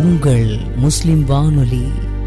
உங்கள் முஸ்லிம் வானொலி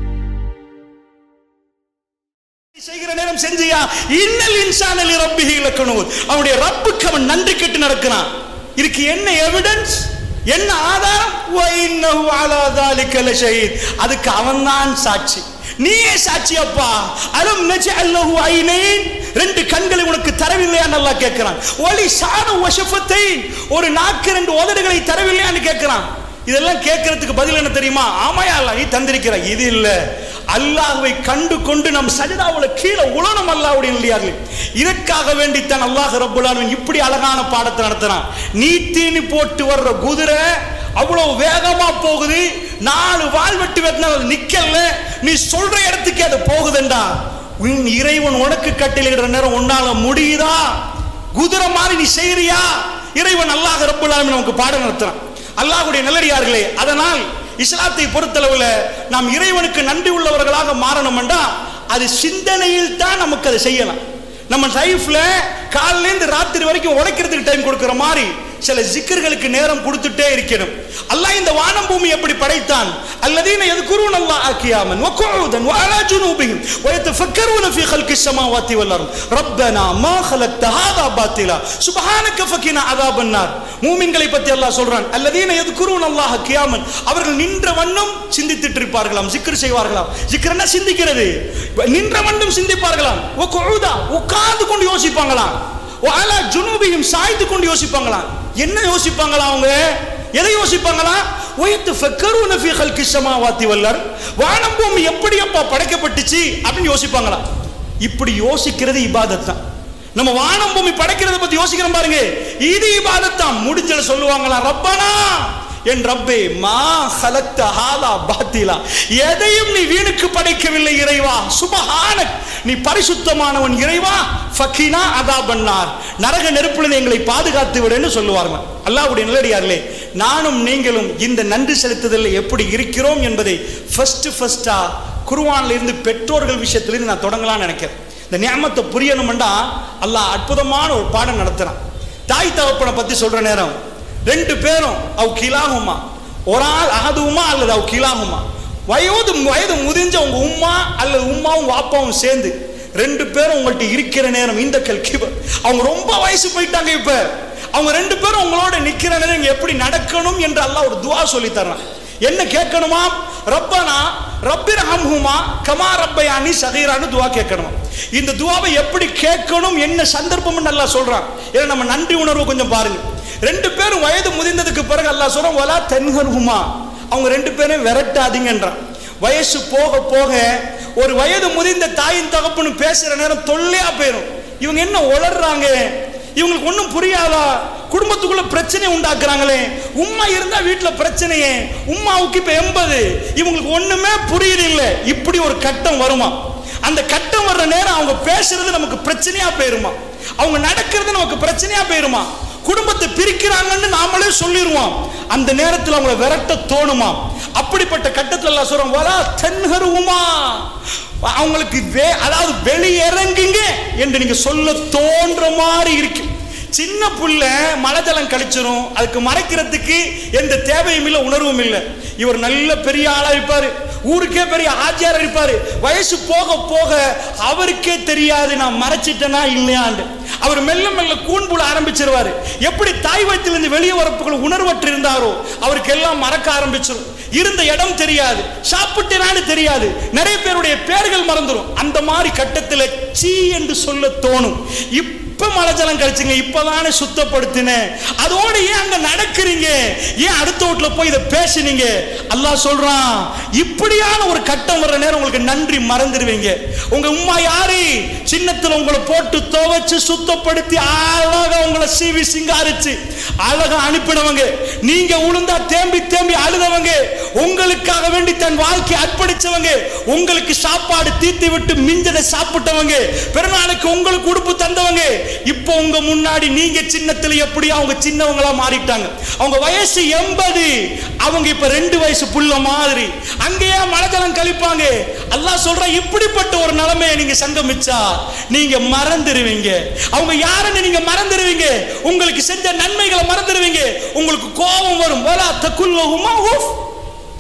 செய்கிற நேரம் செஞ்சியா இன்னல் இன்சானலி ரப்பிஹி லக்கனூர் அவனுடைய ரப்புக்கு அவன் நன்றி கெட்டு நடக்கிறான் இதுக்கு என்ன எவிடன்ஸ் என்ன ஆதாரம் வ இன்னஹு அலா தாலிக லஷஹீத் அதுக்கு அவன்தான் சாட்சி நீயே சாட்சி அப்பா அலம் நஜஅல் லஹு ஐனைன் ரெண்டு கண்களை உனக்கு தரவில்லையான்னு அல்லாஹ் கேட்கிறான் ஒலி சான வஷஃபத்தை ஒரு நாக்கு ரெண்டு உதடுகளை தரவில்லையான்னு கேட்கிறான் இதெல்லாம் கேட்கறதுக்கு பதில் என்ன தெரியுமா ஆமாயா அல்லாஹ் நீ தந்திருக்கிற இது இல்ல அல்லாஹ்வை கண்டு கொண்டு நம் சஜிதாவுல கீழே உலனம் அல்லாஹ்வுடைய இல்லையார்கள் இதற்காக வேண்டித்தான் அல்லாஹ் ரப்புல் ஆலமீன் இப்படி அழகான பாடத்தை நடத்துறான் நீ தீனி போட்டு வர்ற குதிரை அவ்வளவு வேகமா போகுது நாலு வால் வெட்டி வெட்டினா அது நிக்கல நீ சொல்ற இடத்துக்கு அது போகுதுண்டா உன் இறைவன் உனக்கு கட்டளையிடுற நேரம் உன்னால முடியுதா குதிரை மாதிரி நீ செய்யறியா இறைவன் அல்லாஹ் ரப்புல் ஆலமீன் நமக்கு பாடம் நடத்துறான் அல்லாஹ்வுடைய நல்லடியார்களே அதனால் இஸ்லாத்தை பொறுத்தளவுல நாம் இறைவனுக்கு நன்றி உள்ளவர்களாக மாறணும்டா அது சிந்தனையில் தான் நமக்கு அதை செய்யலாம் நம்ம லைஃப்ல காலையில இருந்து ராத்திரி வரைக்கும் உழைக்கிறதுக்கு டைம் கொடுக்கிற மாதிரி சில ஜிக்கர்களுக்கு நேரம் கொடுத்துட்டே இருக்கணும் அல்லாஹ் இந்த வானம் பூமி எப்படி படைத்தான் அல்லதீன எதுக்குருவன் அல்லாஹ் ஆக்கியாமன் வக்குஊதன் வஅலா ஜுனூபிஹிம் ويتفكرون في خلق السماوات والارض ربنا ما خلقت هذا باطلا سبحانك فقنا عذاب النار மூமின்களை பத்தி அல்லாஹ் சொல்றான் அல்லதீன எதுக்குருவன் அல்லாஹ் கியாமன் அவர்கள் நின்ற வண்ணம் சிந்தித்துட்டு இருப்பார்களாம் ஜிக்ர் செய்வார்களாம் ஜிக்ர்னா சிந்திக்கிறது நின்ற வண்ணம் சிந்திப்பார்களாம் வக்குஊதா உட்கார்ந்து கொண்டு யோசிப்பாங்களாம் வஅலா ஜுனூபிஹிம் சாய்த்து கொண்டு யோசிப்பாங்களாம் என்ன யோசிப்பாங்களா அவங்க எதை யோசிப்பாங்களா ஒயத்து ஃபக்கருன ஃபீ ஹல்கி ஸமாவாத்தி வல்லர் வானம் பூமி எப்படி அப்பா படைக்கப்பட்டுச்சு அப்படின்னு யோசிப்பாங்களா இப்படி யோசிக்கிறது இபாதத் தான் நம்ம வானம் பூமி படைக்கிறத பத்தி யோசிக்கிறோம் பாருங்க இது இபாதத் தான் முடிஞ்சல சொல்லுவாங்களா ரப்பனா என் ரப்பே மா ஹலக்த ஹாலா பாத்திலா எதையும் நீ வீணுக்கு படைக்கவில்லை இறைவா சுபஹானக் நீ பரிசுத்தமானவன் இறைவா ஃபக்கினா அதா பண்ணார் நரக நெருப்பிலிருந்து எங்களை பாதுகாத்து விடுன்னு சொல்லுவார்கள் அல்லாஹ்வுடைய நல்லடியார்களே நானும் நீங்களும் இந்த நன்றி செலுத்துதலில் எப்படி இருக்கிறோம் என்பதை ஃபர்ஸ்ட் ஃபர்ஸ்டா குருவான்ல இருந்து பெற்றோர்கள் விஷயத்திலிருந்து நான் தொடங்கலாம்னு நினைக்கிறேன் இந்த நியமத்தை புரியணும்டா அல்லாஹ் அற்புதமான ஒரு பாடம் நடத்துறான் தாய் தகப்பனை பத்தி சொல்ற நேரம் ரெண்டு பேரும் அவ் கிலாகுமா ஒரு ஆள் அகதுமா அல்லது அவ் கிலாகுமா வயது வயது முதிஞ்ச உங்க உம்மா அல்லது உம்மாவும் வாப்பாவும் சேர்ந்து ரெண்டு பேரும் உங்கள்ட்ட இருக்கிற நேரம் இந்த கல்கி அவங்க ரொம்ப வயசு போயிட்டாங்க இப்ப அவங்க ரெண்டு பேரும் உங்களோட நிக்கிற நேரம் நீங்க எப்படி நடக்கணும் என்று அல்லாஹ் ஒரு துவா சொல்லி தர்றான் என்ன கேட்கணுமா ரப்பனா ரப்பிர் ஹம்ஹுமா கமா ரப்பயானி சகீரான்னு துவா கேட்கணுமா இந்த துவாவை எப்படி கேட்கணும் என்ன சந்தர்ப்பம்னு நல்லா சொல்றான் ஏன்னா நம்ம நன்றி உணர்வு கொஞ்சம் பாருங்க ரெண்டு பேரும் வயது முதிர்ந்ததுக்கு பிறகு அல்லாஹ் சொல்றான் வலா தென்ஹர்ஹுமா அவங்க ரெண்டு பேரும் விரட்டாதீங்கன்றான் வயசு போக போக ஒரு வயது முதிர்ந்த தாயின் தகப்பனும் பேசுற நேரம் தொல்லையா போயிடும் இவங்க என்ன உளர்றாங்க இவங்களுக்கு ஒன்றும் புரியாதா குடும்பத்துக்குள்ள பிரச்சனை உண்டாக்குறாங்களே உம்மா இருந்தா வீட்டுல பிரச்சனையே உம்மாவுக்கு இப்ப எண்பது இவங்களுக்கு ஒண்ணுமே புரியல இல்ல இப்படி ஒரு கட்டம் வருமா அந்த கட்டம் வர்ற நேரம் அவங்க பேசுறது நமக்கு பிரச்சனையா போயிருமா அவங்க நடக்கிறது நமக்கு பிரச்சனையா போயிருமா குடும்பத்தை பிரிக்கிறாங்கன்னு நாமளே சொல்லிடுவோம் அந்த நேரத்தில் அவங்கள விரட்ட தோணுமா அப்படிப்பட்ட கட்டத்தில் எல்லாம் சொல்றோம் வரா தென்கருவுமா அவங்களுக்கு வே அதாவது வெளியிறங்குங்க என்று நீங்க சொல்ல தோன்ற மாதிரி இருக்கு சின்ன புள்ள மழை ஜலம் கழிச்சிரும் அதுக்கு மறைக்கிறதுக்கு எந்த தேவையும் இல்லை உணர்வும் இல்லை இவர் நல்ல பெரிய ஆளா இருப்பாரு ஊருக்கே பெரிய ஆச்சியார் இருப்பாரு வயசு போக போக அவருக்கே தெரியாது நான் மறைச்சிட்டேனா இல்லையாண்டு அவர் மெல்ல மெல்ல கூண்புல ஆரம்பிச்சிருவாரு எப்படி தாய் வயிற்றிலிருந்து வெளியே வரப்புகள் உணர்வற்று இருந்தாரோ அவருக்கு எல்லாம் மறக்க ஆரம்பிச்சிரும் இருந்த இடம் தெரியாது சாப்பிட்டேனான்னு தெரியாது நிறைய பேருடைய பேர்கள் மறந்துடும் அந்த மாதிரி கட்டத்தில் சீ என்று சொல்ல தோணும் இப்ப மழை ஜலம் கழிச்சுங்க இப்பதானே சுத்தப்படுத்தினேன் அதோட ஏன் அங்க நடக்கிறீங்க ஏன் அடுத்த வீட்டுல போய் இதை பேசுனீங்க அல்லாஹ் சொல்றான் இப்படியான ஒரு கட்டம் வர்ற நேரம் உங்களுக்கு நன்றி மறந்துடுவீங்க உங்க உம்மா யாரு சின்னத்துல உங்களை போட்டு துவைச்சு சுத்தப்படுத்தி அழகா உங்களை சீவி சிங்காரிச்சு அழகா அனுப்பினவங்க நீங்க உளுந்தா தேம்பி தேம்பி அழுதவங்க உங்களுக்காக வேண்டி தன் வாழ்க்கை அர்ப்பணிச்சவங்க உங்களுக்கு சாப்பாடு தீத்தி விட்டு மிஞ்சதை சாப்பிட்டவங்க பிறநாளுக்கு உங்களுக்கு உடுப்பு தந்தவங்க இப்போ உங்க முன்னாடி நீங்க சின்னத்துல எப்படி அவங்க சின்னவங்களா மாறிட்டாங்க அவங்க வயசு எண்பது அவங்க இப்ப ரெண்டு வயசு புள்ள மாதிரி அங்கேயே மலஜலம் கழிப்பாங்க அல்லாஹ் சொல்ற இப்படிப்பட்ட ஒரு நிலைமையை நீங்க சங்கமிச்சா நீங்க மறந்துடுவீங்க அவங்க யாருன்னு நீங்க மறந்துடுவீங்க உங்களுக்கு செஞ்ச நன்மைகளை மறந்துடுவீங்க உங்களுக்கு கோபம் வரும் வலா தக்குல்லஹுமா உஃப்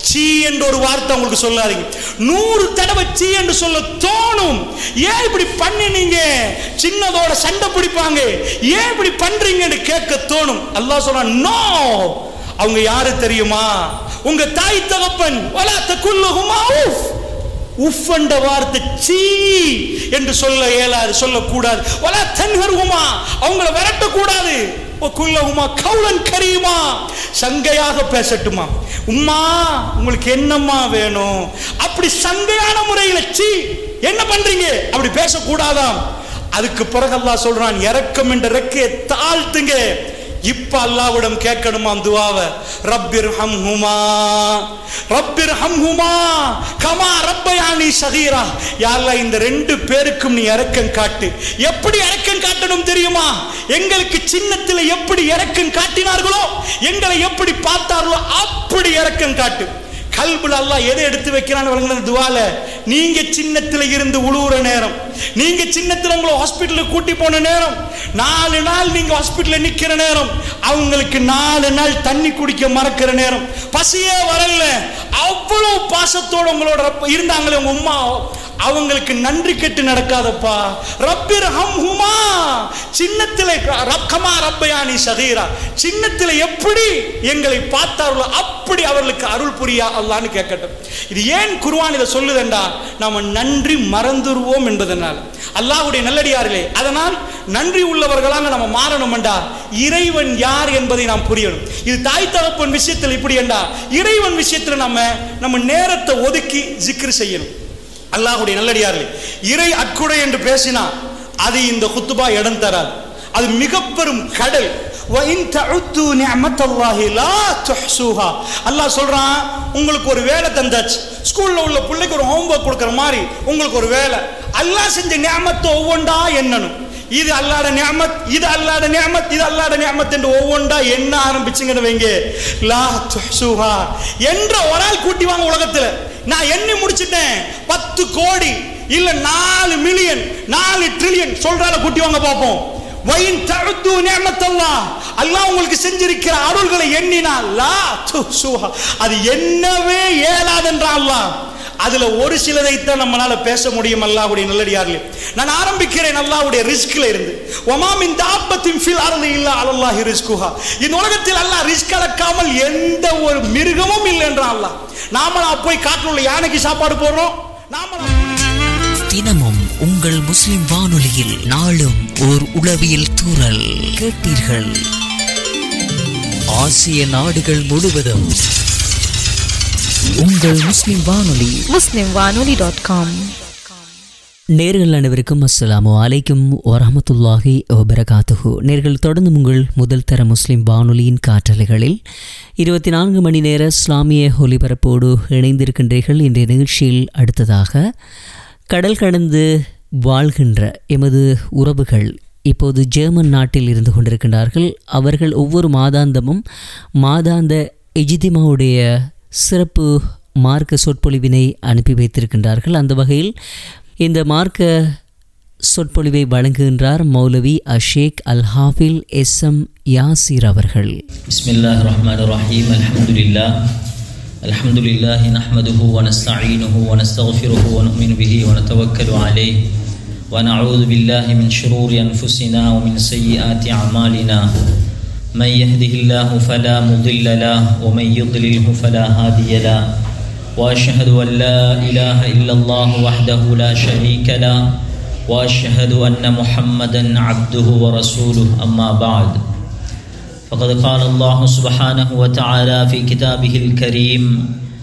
சீ என்ற ஒரு வார்த்தை உங்களுக்கு சொல்லாதீங்க நூறு தடவை சீ என்று சொல்ல தோணும் ஏன் இப்படி பண்ணினீங்க சின்னதோட சண்டை பிடிப்பாங்க ஏன் இப்படி பண்றீங்கன்னு கேட்க தோணும் அல்லாஹ் சொல்றான் நோ அவங்க யாரு தெரியுமா உங்க தாய் தகப்பன் வலா தகுல்லுஹுமா உஃப் உஃப் என்ற வார்த்தை சீ என்று சொல்ல இயலாது சொல்லக்கூடாது வலா தன்ஹர்ஹுமா அவங்கள விரட்டக்கூடாது குல்லஹுமா கவுலன் கரீமா சங்கையாக பேசட்டுமா உம்மா உங்களுக்கு என்னம்மா வேணும் அப்படி சங்கையான முறையில் சீ என்ன பண்றீங்க அப்படி பேசக்கூடாதாம் அதுக்கு பிறகு அல்லாஹ் சொல்றான் இறக்கம் என்ற ரெக்கையை தாழ்த்துங்க இப்ப அல்லாவிடம் கேட்கணுமாம் துவாவை ரப்பிர் ஹம் ஹுமா ரப்பிர் ஹம் ஹுமா கமா ரப்பயானி சகீரா யாரெல்லாம் இந்த ரெண்டு பேருக்கும் நீ இறக்கம் காட்டு எப்படி இறக்கம் காட்டணும் தெரியுமா எங்களுக்கு சின்னத்தில் எப்படி இறக்கம் காட்டினார்களோ எங்களை எப்படி பார்த்தார்களோ அப்படி இறக்கம் காட்டு கல்புல அல்லாஹ் எதை எடுத்து வைக்கிறான்னு வழங்கின துவால நீங்க சின்னத்துல இருந்து உழுவுற நேரம் நீங்க சின்னத்துல உங்களை ஹாஸ்பிட்டலுக்கு கூட்டி போன நேரம் நாலு நாள் நீங்க ஹாஸ்பிட்டல்ல நிக்கிற நேரம் அவங்களுக்கு நாலு நாள் தண்ணி குடிக்க மறக்கிற நேரம் பசியே வரல அவ்வளவு பாசத்தோட உங்களோட ரப்ப- இருந்தாங்களே உங்க உம்மா அவங்களுக்கு நன்றி கெட்டு நடக்காதப்பா ரப்பிர் ஹம் ஹுமா சின்னத்திலே ரக்கமா ரப்பயானி சதீரா சின்னத்திலே எப்படி எங்களை பார்த்தார்களோ அப்படி அவர்களுக்கு அருள் புரியா அல்லான்னு கேட்கட்டும் இது ஏன் குர்ஆன் இதை சொல்லுதண்டா நாம நன்றி மறந்துருவோம் என்பதனால் அல்லாஹ்வுடைய நல்லடியார்களே அதனால் நன்றி உள்ளவர்களாக நம்ம மாறணும்டா இறைவன் யார் என்பதை நாம் புரியணும் இது தாய் தகப்பன் விஷயத்தில் இப்படி என்றா இறைவன் விஷயத்தில் நம்ம நம்ம நேரத்தை ஒதுக்கி ஜிக்ர் செய்யணும் அல்லாஹ்வுடைய நல்லடியார்களே இறை அக்குடை என்று பேசினா அது இந்த குத்துபா இடம் தராது அது மிக பெரும் கடல் وَإِن تَعُدُّوا نِعْمَةَ اللَّهِ لَا تُحْصُوهَا அல்லாஹ் சொல்றான் உங்களுக்கு ஒரு வேலை தந்தாச்சு ஸ்கூல்ல உள்ள பிள்ளைக்கு ஒரு ஹோம்ஒர்க் கொடுக்குற மாதிரி உங்களுக்கு ஒரு வேலை அல்லாஹ் செஞ்ச நியமத்தை ஒவ்வொன்றா எண்ணணும் இது அல்லாட நியமத் இது அல்லாட நியமத் இது அல்லாட நியமத் என்று ஒவ்வொன்றா எண்ண ஆரம்பிச்சுங்கன்னு வைங்க லா துஹ்சுஹா என்ற ஒரு ஆள் கூட்டி வாங்க உலகத்துல நான் எண்ணி முடிச்சிட்டேன் பத்து கோடி இல்ல நாலு மில்லியன் நாலு ட்ரில்லியன் சொல்றால கூட்டி வாங்க பார்ப்போம் வயின் தழுத்து நியமத்தல்லாஹ் அல்லாஹ் உங்களுக்கு செஞ்சிருக்கிற அருள்களை எண்ணினா லா துஹ்சுஹா அது என்னவே இயலாதென்றா அல்லாஹ் அதுல ஒரு சிலதைத்தான் நம்மளால பேச முடியும் அல்லாஹ்வுடைய நல்லடியார்களே நான் ஆரம்பிக்கிறேன் அல்லாஹ்வுடைய ரிஸ்க்ல இருந்து ஒமாமின் தாப்பத்தின் ஃபில் அருள் இல்ல அலல்லாஹி ரிஸ்குஹா இந்த உலகத்தில் அல்லாஹ் ரிஸ்க் அளக்காமல் எந்த ஒரு மிருகமும் இல்லை என்றான் அல்லாஹ் நாம போய் காட்டுல உள்ள யானைக்கு சாப்பாடு போடுறோம் நாம தினமும் உங்கள் முஸ்லிம் வானொலியில் நாளும் ஓர் உளவியல் தூறல் கேட்டீர்கள் ஆசிய நாடுகள் முழுவதும் உங்கள் முஸ்லிம் வானொலி muslimwanoli.com நேர்கள் அனைவருக்கும் அஸ்ஸலாமு அலைக்கும் வரஹமத்துல்லாஹி வபரகாத்துஹு நேர்கள் தொடர்ந்து உங்கள் முதல் தர முஸ்லிம் வானொலியின் காற்றலைகளில் இருபத்தி நான்கு மணி நேர இஸ்லாமிய ஒலிபரப்போடு இணைந்திருக்கின்றீர்கள் இன்றைய நிகழ்ச்சியில் அடுத்ததாக கடல் கடந்து வாழ்கின்ற எமது உறவுகள் இப்போது ஜெர்மன் நாட்டில் இருந்து கொண்டிருக்கின்றார்கள் அவர்கள் ஒவ்வொரு மாதாந்தமும் மாதாந்த எஜிதிமாவுடைய சிறப்பு மார்க்க சொற்பொழிவினை அனுப்பி வைத்திருக்கின்றார்கள் அந்த வகையில் இந்த மார்க்க சொற்பொழிவை வழங்குகின்றார் மௌலவி அஷேக் அல் ஹாஃபில் எஸ் எம் யாசிர் அவர்கள் بسم الله الرحمن الرحيم الحمد لله الحمد لله نحمده ونستعينه ونستغفره ونؤمن به ونتوكل عليه ونعوذ بالله من شرور أنفسنا ومن سيئات أعمالنا من يهده الله فلا مضل له ومن يضلله فلا هادي له وأشهد أن لا إله إلا الله وحده لا شريك له وأشهد أن محمدا عبده ورسوله أما بعد فقد قال الله سبحانه وتعالى في كتابه الكريم